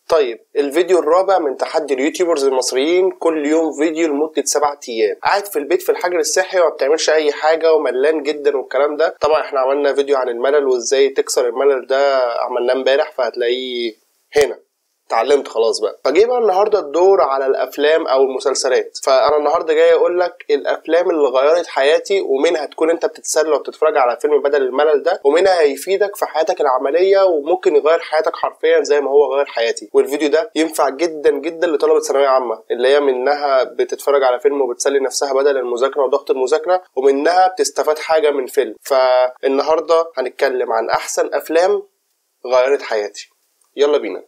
طيب الفيديو الرابع من تحدي اليوتيوبرز المصريين كل يوم فيديو لمدة سبعة أيام قاعد في البيت في الحجر الصحي وما بتعملش أي حاجة وملان جدا والكلام ده طبعا احنا عملنا فيديو عن الملل وازاي تكسر الملل ده عملناه امبارح فهتلاقيه هنا اتعلمت خلاص بقى فجه بقى النهارده الدور على الافلام او المسلسلات فانا النهارده جاي اقول لك الافلام اللي غيرت حياتي ومنها تكون انت بتتسلى وبتتفرج على فيلم بدل الملل ده ومنها هيفيدك في حياتك العمليه وممكن يغير حياتك حرفيا زي ما هو غير حياتي والفيديو ده ينفع جدا جدا لطلبه ثانويه عامه اللي هي منها بتتفرج على فيلم وبتسلي نفسها بدل المذاكره وضغط المذاكره ومنها بتستفاد حاجه من فيلم فالنهارده هنتكلم عن احسن افلام غيرت حياتي يلا بينا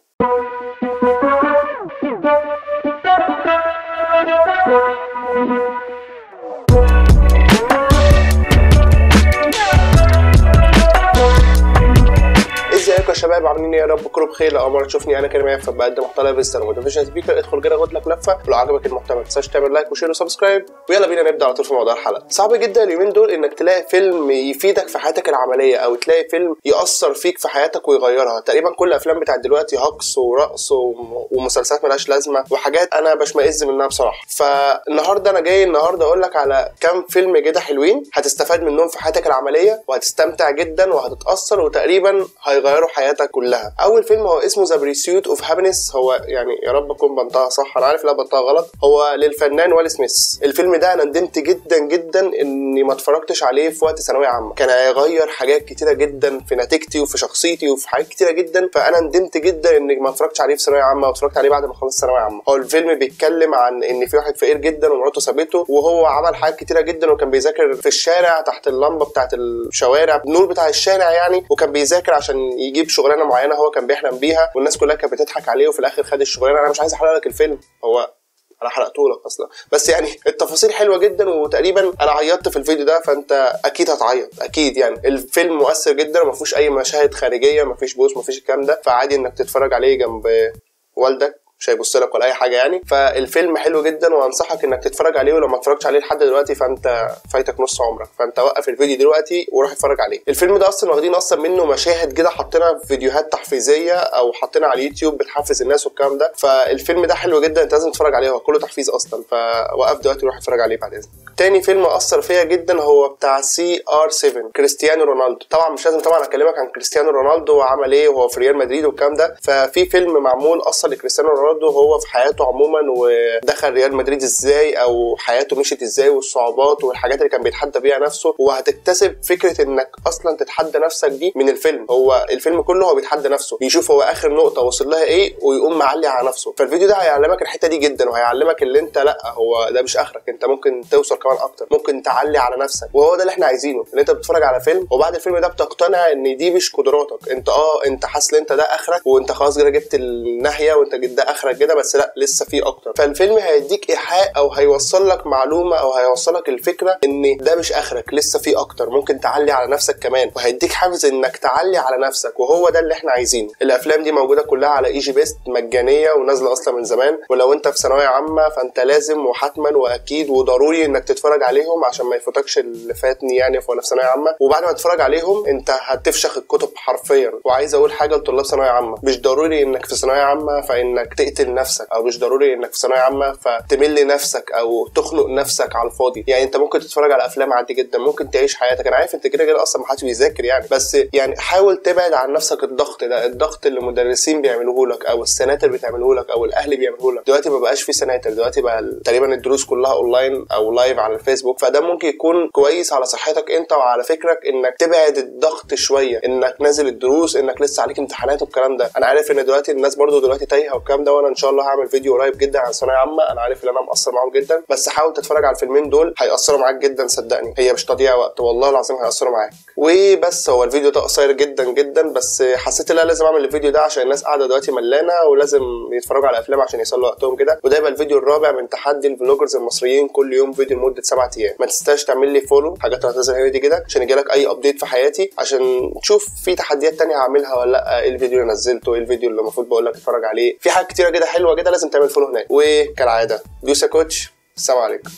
ازيكم يا شباب عاملين ايه يا رب كله بخير لو اول مره تشوفني انا كريم عفه بقدم محتوى فيستر موتيفيشن سبيكر ادخل كده خد لك لفه ولو عجبك المحتوى ما تنساش تعمل لايك وشير وسبسكرايب ويلا بينا نبدا على طول في موضوع الحلقه صعب جدا اليومين دول انك تلاقي فيلم يفيدك في حياتك العمليه او تلاقي فيلم ياثر فيك في حياتك ويغيرها تقريبا كل الافلام بتاعت دلوقتي هجص ورقص وم- ومسلسلات ملهاش لازمه وحاجات انا بشمئز منها بصراحه فالنهارده انا جاي النهارده اقول لك على كام فيلم كده حلوين هتستفاد منهم في حياتك العمليه وهتستمتع جدا وهتتاثر وتقريبا هيغيروا حياتك كلها اول فيلم هو اسمه ذا بريسيوت اوف هابينس هو يعني يا رب اكون بنطقها صح انا عارف لا بنطقها غلط هو للفنان ويل سميث الفيلم ده انا ندمت جدا جدا اني ما اتفرجتش عليه في وقت ثانويه عامه كان هيغير حاجات كتيره جدا في نتيجتي وفي شخصيتي وفي حاجات كتيره جدا فانا ندمت جدا اني ما اتفرجتش عليه في ثانويه عامه واتفرجت عليه بعد ما خلصت ثانويه عامه هو الفيلم بيتكلم عن ان في واحد فقير جدا ومراته سابته وهو عمل حاجات كتيره جدا وكان بيذاكر في الشارع تحت اللمبه بتاعت الشوارع النور بتاع الشارع يعني وكان بيذاكر عشان يجيب شغلانه معينه هو كان بيحلم بيها والناس كلها كانت بتضحك عليه وفي الاخر خد الشغلانه انا مش عايز احرق لك الفيلم هو انا حرقته لك اصلا بس يعني التفاصيل حلوه جدا وتقريبا انا عيطت في الفيديو ده فانت اكيد هتعيط اكيد يعني الفيلم مؤثر جدا وما فيهوش اي مشاهد خارجيه ما فيش بوس ما فيش الكلام ده فعادي انك تتفرج عليه جنب والدك مش هيبص لك ولا اي حاجه يعني فالفيلم حلو جدا وانصحك انك تتفرج عليه ولو ما اتفرجتش عليه لحد دلوقتي فانت فايتك نص عمرك فانت وقف الفيديو دلوقتي وروح اتفرج عليه الفيلم ده اصلا واخدين اصلا منه مشاهد كده حاطينها في فيديوهات تحفيزيه او حاطينها على اليوتيوب بتحفز الناس والكلام ده فالفيلم ده حلو جدا انت لازم تتفرج عليه هو كله تحفيز اصلا فوقف دلوقتي وروح اتفرج عليه بعد اذنك تاني فيلم اثر فيا جدا هو بتاع سي ار 7 كريستيانو رونالدو طبعا مش لازم طبعا اكلمك عن كريستيانو رونالدو وعمل ايه وهو في ريال مدريد والكلام ده ففي فيلم معمول اصلا لكريستيانو رونالدو هو في حياته عموما ودخل ريال مدريد ازاي او حياته مشيت ازاي والصعوبات والحاجات اللي كان بيتحدى بيها نفسه وهتكتسب فكره انك اصلا تتحدى نفسك دي من الفيلم هو الفيلم كله هو بيتحدى نفسه بيشوف هو اخر نقطه وصل لها ايه ويقوم معلي على نفسه فالفيديو ده هيعلمك الحته دي جدا وهيعلمك اللي انت لا هو ده مش اخرك انت ممكن توصل كمان اكتر ممكن تعلي على نفسك وهو ده اللي احنا عايزينه ان انت بتتفرج على فيلم وبعد الفيلم ده بتقتنع ان دي مش قدراتك انت اه انت حاسس ان انت ده اخرك وانت خلاص كده جبت الناحيه وانت جبت ده اخرك كده بس لا لسه في اكتر فالفيلم هيديك ايحاء او هيوصل لك معلومه او هيوصل لك الفكره ان ده مش اخرك لسه في اكتر ممكن تعلي على نفسك كمان وهيديك حافز انك تعلي على نفسك وهو ده اللي احنا عايزينه الافلام دي موجوده كلها على اي جي بيست مجانيه ونازله اصلا من زمان ولو انت في ثانويه عامه فانت لازم وحتما واكيد وضروري انك تتفرج عليهم عشان ما يفوتكش اللي فاتني يعني وانا في ثانويه عامه وبعد ما تتفرج عليهم انت هتفشخ الكتب حرفيا وعايز اقول حاجه لطلاب ثانويه عامه مش ضروري انك في ثانويه عامه فانك تقتل نفسك او مش ضروري انك في ثانويه عامه فتمل نفسك او تخنق نفسك على الفاضي يعني انت ممكن تتفرج على افلام عادي جدا ممكن تعيش حياتك انا عارف انت كده كده اصلا ما حدش بيذاكر يعني بس يعني حاول تبعد عن نفسك الضغط ده الضغط اللي المدرسين بيعملوه لك او السناتر بتعمله لك او الاهل بيعملوه لك دلوقتي ما بقاش في سناتر دلوقتي بقى ال- تقريبا الدروس كلها اونلاين او لايف على الفيسبوك فده ممكن يكون كويس على صحتك انت وعلى فكرك انك تبعد الضغط شويه انك نازل الدروس انك لسه عليك امتحانات والكلام ده انا عارف ان دلوقتي الناس برضو دلوقتي تايهه والكلام ده وانا ان شاء الله هعمل فيديو قريب جدا عن ثانويه عامه انا عارف ان انا مقصر معاهم جدا بس حاول تتفرج على الفيلمين دول هيأثروا معاك جدا صدقني هي مش تضييع وقت والله العظيم هيأثروا معاك وبس هو الفيديو ده قصير جدا جدا بس حسيت ان انا لازم اعمل الفيديو ده عشان الناس قاعده دلوقتي ملانه ولازم يتفرجوا على افلام عشان يسلوا وقتهم كده وده يبقى الفيديو الرابع من تحدي الفلوجرز المصريين كل يوم فيديو لمده سبعة ايام ما تنساش تعمل لي فولو حاجات اللي هتنزل هنا دي كده عشان يجيلك اي ابديت في حياتي عشان تشوف في تحديات تانية هعملها ولا لا ايه الفيديو اللي نزلته ايه الفيديو اللي المفروض بقول لك تتفرج عليه في حاجات كتيره كده حلوه كده لازم تعمل فولو هناك وكالعاده دوس يا كوتش السلام عليكم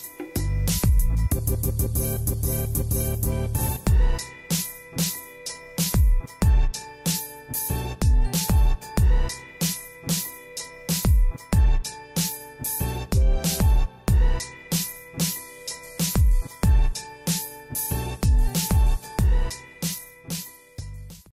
سلام